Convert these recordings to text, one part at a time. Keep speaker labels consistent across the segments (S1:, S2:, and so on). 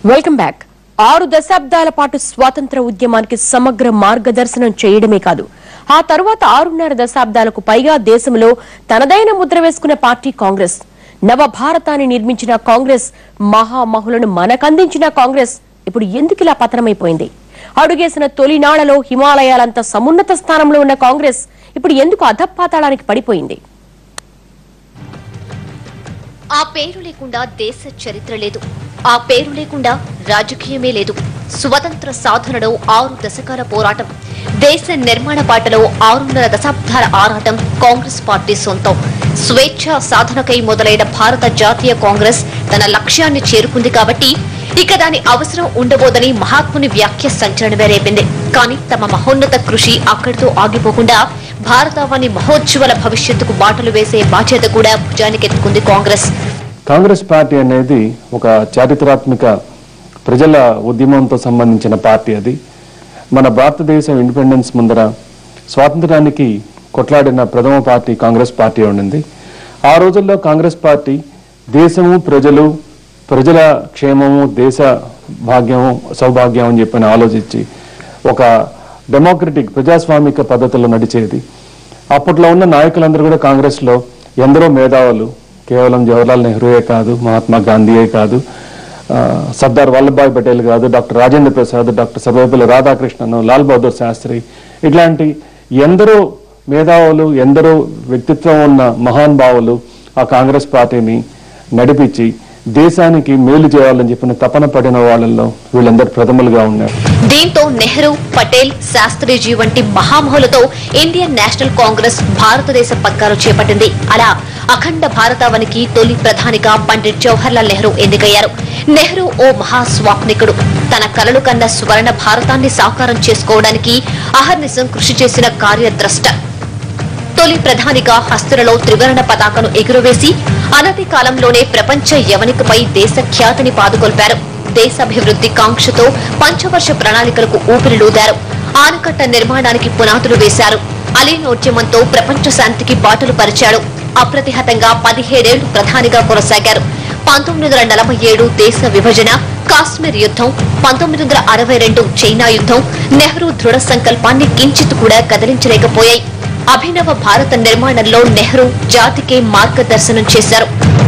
S1: welcome back ఆరు దశాబ్దాల పాటు స్వాతంత్ర ఉద్యమానికి సమగ్ర మార్గదర్శనం చేయడమే కాదు ఆ తరువాత ఆరున్నర దశాబ్దాలకు పైగా దేశంలో తనదైన ముద్ర వేసుకున్న పార్టీ కాంగ్రెస్ నవ భారతాన్ని నిర్మించిన కాంగ్రెస్ మహామహులను మనకందించిన కాంగ్రెస్ ఇప్పుడు ఎందుకు ఇలా పతనమైపోయింది అడుగేసిన తొలినాళ్లలో హిమాలయాలంత సమున్నత స్థానంలో ఉన్న కాంగ్రెస్ ఇప్పుడు ఎందుకు అధపాతాళానికి పడిపోయింది
S2: ఆ పేరు లేకుండా దేశ చరిత్ర లేదు ఆ పేరు లేకుండా రాజకీయమే లేదు స్వతంత్ర సాధనలో ఆరు దశకాల పోరాటం దేశ నిర్మాణ బాటలో ఆరున్నర దశాబ్దాల ఆరాటం కాంగ్రెస్ పార్టీ సొంతం స్వేచ్ఛ సాధనకై మొదలైన భారత జాతీయ కాంగ్రెస్ తన లక్ష్యాన్ని చేరుకుంది కాబట్టి ఇక దాని అవసరం ఉండబోదని మహాత్ముని వ్యాఖ్య సంచలనమే రేపింది కానీ తమ మహోన్నత కృషి అక్కడితో ఆగిపోకుండా భారతావని మహోజ్వల భవిష్యత్తుకు బాటలు వేసే బాధ్యత కూడా భుజానికెత్తుకుంది కాంగ్రెస్
S3: కాంగ్రెస్ పార్టీ అనేది ఒక చారిత్రాత్మక ప్రజల ఉద్యమంతో సంబంధించిన పార్టీ అది మన భారతదేశం ఇండిపెండెన్స్ ముందర స్వాతంత్రానికి కొట్లాడిన ప్రథమ పార్టీ కాంగ్రెస్ పార్టీ ఉండింది ఆ రోజుల్లో కాంగ్రెస్ పార్టీ దేశము ప్రజలు ప్రజల క్షేమము దేశ భాగ్యము సౌభాగ్యం అని చెప్పని ఆలోచించి ఒక డెమోక్రటిక్ ప్రజాస్వామిక పద్ధతిలో నడిచేది అప్పట్లో ఉన్న నాయకులందరూ కూడా కాంగ్రెస్లో ఎందరో మేధావులు కేవలం జవహర్లాల్ నెహ్రూయే కాదు మహాత్మా గాంధీయే కాదు ఆ, సర్దార్ వల్లభాయ్ పటేల్ కాదు డాక్టర్ రాజేంద్ర ప్రసాద్ డాక్టర్ సర్వేపల్లి రాధాకృష్ణన్ లాల్ బహదూర్ శాస్త్రి ఇట్లాంటి ఎందరో మేధావులు ఎందరో వ్యక్తిత్వం ఉన్న మహానుభావులు ఆ కాంగ్రెస్ పార్టీని నడిపించి దేశానికి మేలు చేయాలని చెప్పిన తపన పడిన వాళ్ళల్లో వీళ్ళందరూ ప్రథములుగా ఉన్నారు
S2: దీంతో నెహ్రూ పటేల్ శాస్త్రిజీ వంటి మహామహులతో ఇండియన్ నేషనల్ కాంగ్రెస్ భారతదేశ పగ్గాలు చేపట్టింది అలా అఖండ భారతావనికి తొలి ప్రధానిగా పండిట్ జవహర్లాల్ నెహ్రూ ఎన్నికయ్యారు నెహ్రూ ఓ మహాస్వాప్నికుడు తన కలలు కన్న స్వర్ణ భారతాన్ని సాకారం చేసుకోవడానికి అహర్నిశం కృషి చేసిన కార్యద్రష్ట తొలి ప్రధానిగా హస్తులలో త్రివర్ణ పతాకను ఎగురవేసి అనతి కాలంలోనే ప్రపంచ యవనికపై దేశ ఖ్యాతిని పాదుకొల్పారు దేశాభివృద్ధి కాంక్షతో పంచవర్ష ప్రణాళికలకు ఊపిరిలూదారు ఆనకట్ట నిర్మాణానికి పునాదులు వేశారు అలీనోద్యమంతో ప్రపంచ శాంతికి బాటలు పరిచాడు అప్రతిహతంగా పదిహేడేళ్లు ప్రధానిగా కొనసాగారు పంతొమ్మిది వందల నలభై ఏడు దేశ విభజన కాశ్మీర్ యుద్ధం పంతొమ్మిది వందల అరవై రెండు చైనా యుద్ధం నెహ్రూ దృఢ సంకల్పాన్ని కించిత్ కూడా కదిలించలేకపోయాయి అభినవ భారత నిర్మాణంలో నెహ్రూ జాతికే మార్గదర్శనం చేశారు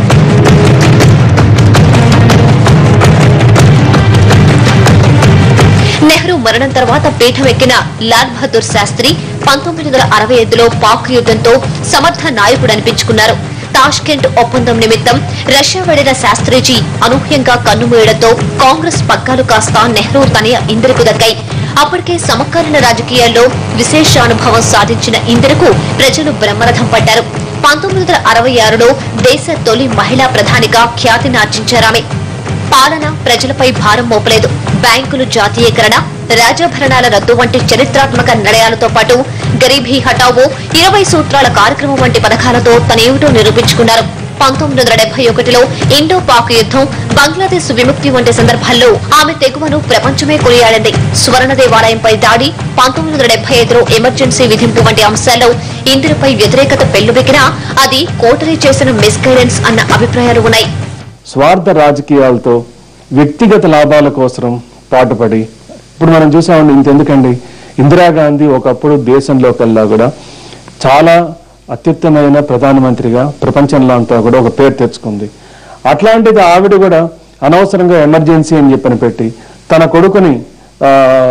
S2: నెహ్రూ మరణం తర్వాత పీఠం ఎక్కిన లాల్ బహదూర్ శాస్త్రి పంతొమ్మిది వందల అరవై ఐదులో పాక్ యుద్ధంతో సమర్థ నాయకుడు అనిపించుకున్నారు తాష్కెంట్ ఒప్పందం నిమిత్తం రష్యా వెళ్లిన శాస్త్రిజీ అనూహ్యంగా కన్నుమూయడంతో కాంగ్రెస్ పగ్గాలు కాస్త నెహ్రూ తనయ ఇందిరకు దక్కాయి అప్పటికే సమకాలీన రాజకీయాల్లో విశేష అనుభవం సాధించిన ఇందిరకు ప్రజలు బ్రహ్మరథం పడ్డారు పంతొమ్మిది వందల అరవై ఆరులో దేశ తొలి మహిళా ప్రధానిగా ఖ్యాతినార్జించారామె పాలన ప్రజలపై భారం మోపలేదు బ్యాంకులు జాతీయకరణ రాజభరణాల రద్దు వంటి చరిత్రాత్మక నిర్ణయాలతో పాటు గరీబీ హటావో ఇరవై సూత్రాల కార్యక్రమం వంటి పథకాలతో తనేమిటో నిరూపించుకున్నారు పంతొమ్మిది వందల డెబ్బై ఒకటిలో ఇండో పాక్ యుద్ధం బంగ్లాదేశ్ విముక్తి వంటి సందర్భాల్లో ఆమె తెగువను ప్రపంచమే కొనియాడింది స్వర్ణ దేవాలయంపై దాడి పంతొమ్మిది వందల డెబ్బై ఐదులో ఎమర్జెన్సీ విధింపు వంటి అంశాల్లో ఇందిరపై వ్యతిరేకత పెళ్లుబెక్కినా అది కోటరీ చేసిన మిస్గైడెన్స్ అన్న అభిప్రాయాలు ఉన్నాయి
S3: స్వార్థ రాజకీయాలతో వ్యక్తిగత లాభాల కోసం పాటుపడి ఇప్పుడు మనం చూసామండి ఇంతెందుకండి ఇందిరాగాంధీ ఒకప్పుడు దేశంలోకెల్లా కూడా చాలా అత్యుత్తమైన ప్రధానమంత్రిగా ప్రపంచంలో అంతా కూడా ఒక పేరు తెచ్చుకుంది అట్లాంటిది ఆవిడ కూడా అనవసరంగా ఎమర్జెన్సీ అని చెప్పని పెట్టి తన కొడుకుని ఆ,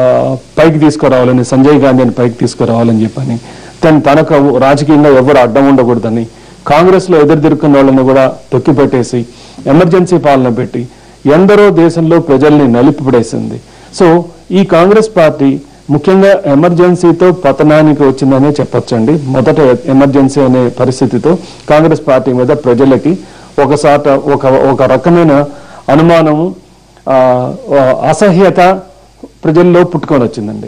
S3: పైకి తీసుకురావాలని సంజయ్ గాంధీని పైకి తీసుకురావాలని చెప్పని తను తనకు రాజకీయంగా ఎవరు అడ్డం ఉండకూడదని కాంగ్రెస్ లో ఎదురు తిరుక్కున్న వాళ్ళని కూడా తొక్కిపెట్టేసి ఎమర్జెన్సీ పాలన పెట్టి ఎందరో దేశంలో ప్రజల్ని నలిపిపడేసింది సో ఈ కాంగ్రెస్ పార్టీ ముఖ్యంగా ఎమర్జెన్సీతో పతనానికి వచ్చిందనే చెప్పొచ్చండి మొదట ఎమర్జెన్సీ అనే పరిస్థితితో కాంగ్రెస్ పార్టీ మీద ప్రజలకి ఒకసాట ఒక ఒక రకమైన అనుమానము ఆ, అసహ్యత ప్రజల్లో పుట్టుకొని వచ్చిందండి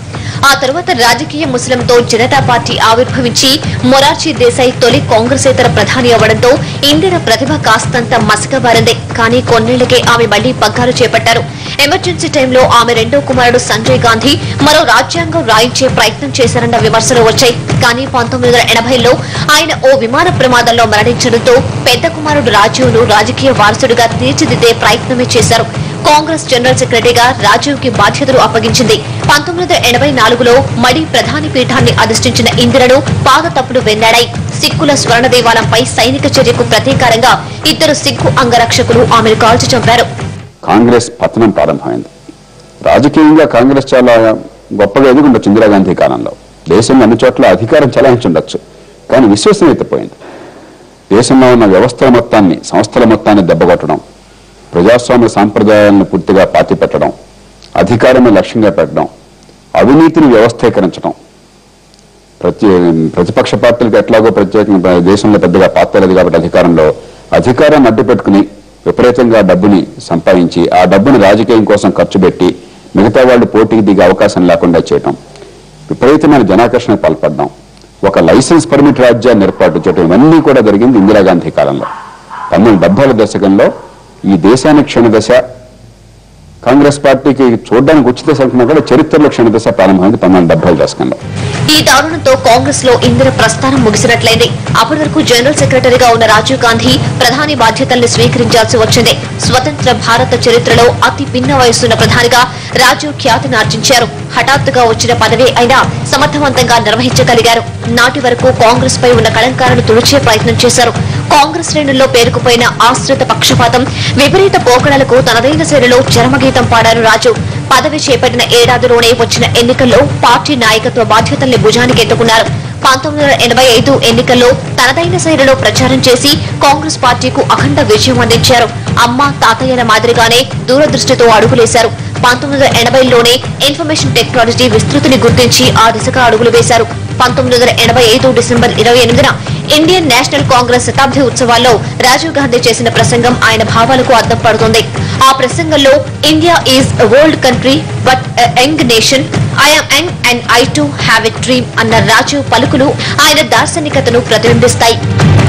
S2: ఆ తరువాత రాజకీయ ముస్లింతో జనతా పార్టీ ఆవిర్భవించి మొరార్జీ దేశాయ్ తొలి కాంగ్రెసేతర ప్రధాని అవ్వడంతో ఇందిర ప్రతిభ కాస్తంత మసకబారింది కానీ కొన్నేళ్లకే ఆమె మళ్లీ పగ్గాలు చేపట్టారు ఎమర్జెన్సీ టైంలో ఆమె రెండో కుమారుడు సంజయ్ గాంధీ మరో రాజ్యాంగం రాయించే ప్రయత్నం చేశారన్న విమర్శలు వచ్చాయి కానీ పంతొమ్మిది వందల ఎనభైలో ఆయన ఓ విమాన ప్రమాదంలో మరణించడంతో పెద్ద కుమారుడు రాజీవ్ను రాజకీయ వారసుడిగా తీర్చిదిద్దే ప్రయత్నమే చేశారు కాంగ్రెస్ జనరల్ సెక్రటరీగా రాజీవ్ కి బాధ్యతలు అప్పగించింది పంతొమ్మిది వందల ఎనభై నాలుగులో మడి ప్రధాని పీఠాన్ని అధిష్ఠించిన ఇందిరను పాద తప్పులు వెన్నాడాయి సిక్కుల స్వర్ణ దేవాలయంపై సైనిక చర్యకు ప్రతీకారంగా ఇద్దరు సిక్కు అంగరక్షకులు ఆమెను కాల్చి చంపారు
S4: కాంగ్రెస్ పతనం ప్రారంభమైంది రాజకీయంగా కాంగ్రెస్ చాలా గొప్పగా ఎదుగుండొచ్చు ఇందిరాగాంధీ కాలంలో దేశంలో అన్ని చోట్ల అధికారం చలాయించుండొచ్చు కానీ విశ్వసనీయత పోయింది దేశంలో ఉన్న వ్యవస్థల మొత్తాన్ని సంస్థల మొత్తాన్ని దెబ్బకొట్టడం ప్రజాస్వామ్య సాంప్రదాయాలను పూర్తిగా పాతి పెట్టడం అధికారాన్ని లక్ష్యంగా పెట్టడం అవినీతిని వ్యవస్థీకరించడం ప్రతి ప్రతిపక్ష పార్టీలకు ఎట్లాగో ప్రత్యేకంగా దేశంలో పెద్దగా పాత్ర లేదు కాబట్టి అధికారంలో అధికారాన్ని అడ్డు పెట్టుకుని విపరీతంగా డబ్బుని సంపాదించి ఆ డబ్బుని రాజకీయం కోసం ఖర్చు పెట్టి మిగతా వాళ్ళు పోటీకి దిగే అవకాశం లేకుండా చేయటం విపరీతమైన జనాకర్షణ పాల్పడడం ఒక లైసెన్స్ పర్మిట్ రాజ్యాన్ని ఏర్పాటు చేయడం ఇవన్నీ కూడా జరిగింది ఇందిరాగాంధీ కాలంలో పంతొమ్మిది డెబ్బైల దశకంలో ఈ దేశానికి క్షణదశ కాంగ్రెస్ పార్టీకి చూడడానికి ఉచిత సంఖ్య కూడా చరిత్రలో క్షణదశ ప్రారంభమైంది పంతొమ్మిది డెబ్బైల దశకంలో
S2: ఈ దారుణంతో కాంగ్రెస్ లో ఇందిర ప్రస్థానం ముగిసినట్లయింది అప్పటి వరకు జనరల్ సెక్రటరీగా ఉన్న రాజీవ్ గాంధీ ప్రధాని బాధ్యతల్ని స్వీకరించాల్సి వచ్చింది స్వతంత్ర భారత చరిత్రలో అతి భిన్న వయసున్న ప్రధానిగా రాజీవ్ ఖ్యాతిని ఆర్జించారు హఠాత్తుగా వచ్చిన పదవి అయినా సమర్థవంతంగా నిర్వహించగలిగారు నాటి వరకు కాంగ్రెస్ పై ఉన్న కళంకాలను తుడిచే ప్రయత్నం చేశారు కాంగ్రెస్ శ్రేణుల్లో పేరుకుపోయిన ఆశ్రిత పక్షపాతం విపరీత పోకడలకు తనదైన శైలిలో చరమగీతం పాడారు రాజు పదవి చేపట్టిన ఏడాదిలోనే వచ్చిన ఎన్నికల్లో పార్టీ నాయకత్వ బాధ్యతల్ని భుజానికి ఎత్తుకున్నారు పంతొమ్మిది వందల ఎనభై ఐదు ఎన్నికల్లో తనదైన శైలిలో ప్రచారం చేసి కాంగ్రెస్ పార్టీకు అఖండ విజయం అందించారు అమ్మ తాతయ్యల మాదిరిగానే దూరదృష్టితో అడుగులేశారు పంతొమ్మిది వందల ఎనభైలోనే ఇన్ఫర్మేషన్ టెక్నాలజీ విస్తృతిని గుర్తించి ఆ దిశగా అడుగులు వేశారు పంతొమ్మిది వందల ఎనభై ఐదు డిసెంబర్ ఇరవై ఎనిమిదిన ఇండియన్ నేషనల్ కాంగ్రెస్ శతాబ్ది ఉత్సవాల్లో రాజీవ్ గాంధీ చేసిన ప్రసంగం ఆయన భావాలకు అద్దం పడుతుంది ఆ ప్రసంగంలో India is world country but young nation I'm young and I too have a dream అన్న రాజీవ్ పలుకులు ఆయన దార్శనికతను ప్రతిబింబిస్తాయి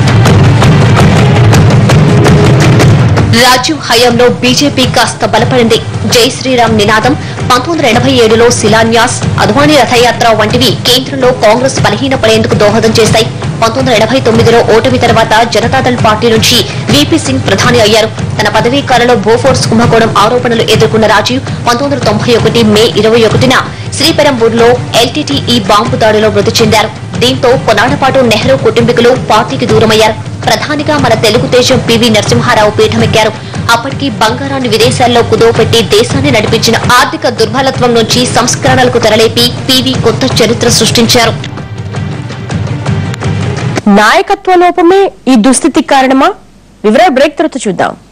S2: రాజీవ్ హయాంలో బీజేపీ కాస్త బలపడింది జై శ్రీరామ్ నినాదం పంతొమ్మిది వందల ఎనభై ఏడులో శిలాన్యాస్ అద్వానీ రథయాత్ర వంటివి కేంద్రంలో కాంగ్రెస్ బలహీనపడేందుకు దోహదం చేశాయి పంతొమ్మిది వందల ఎనభై తొమ్మిదిలో ఓటమి తర్వాత జనతాదళ్ పార్టీ నుంచి వీపీ సింగ్ ప్రధాని అయ్యారు తన పదవీ కాలంలో బోఫోర్స్ కుంభకోణం ఆరోపణలు ఎదుర్కొన్న రాజీవ్ పంతొమ్మిది వందల తొంభై ఒకటి మే ఇరవై ఒకటిన శ్రీపెరంబూర్లో ఎల్టీటీఈ బాంబు దాడిలో మృతి చెందారు దీంతో కొన్నాళ్ల పాటు నెహ్రూ కుటుంబీకులు పార్టీకి దూరమయ్యారు ప్రధానిగా మన తెలుగు తేజం పివి నరసింహారావు పీఠమెక్కారు అప్పటికి బంగారాన్ని విదేశాల్లో కుదోపెట్టి దేశాన్ని నడిపించిన ఆర్థిక దుర్బలత్వం నుంచి సంస్కరణలకు తెరలేపి పివి కొత్త చరిత్ర సృష్టించారు
S1: నాయకత్వ లోపమే ఈ దుస్థితికి కారణమా వివరాలు బ్రేక్ తర్వాత చూద్దాం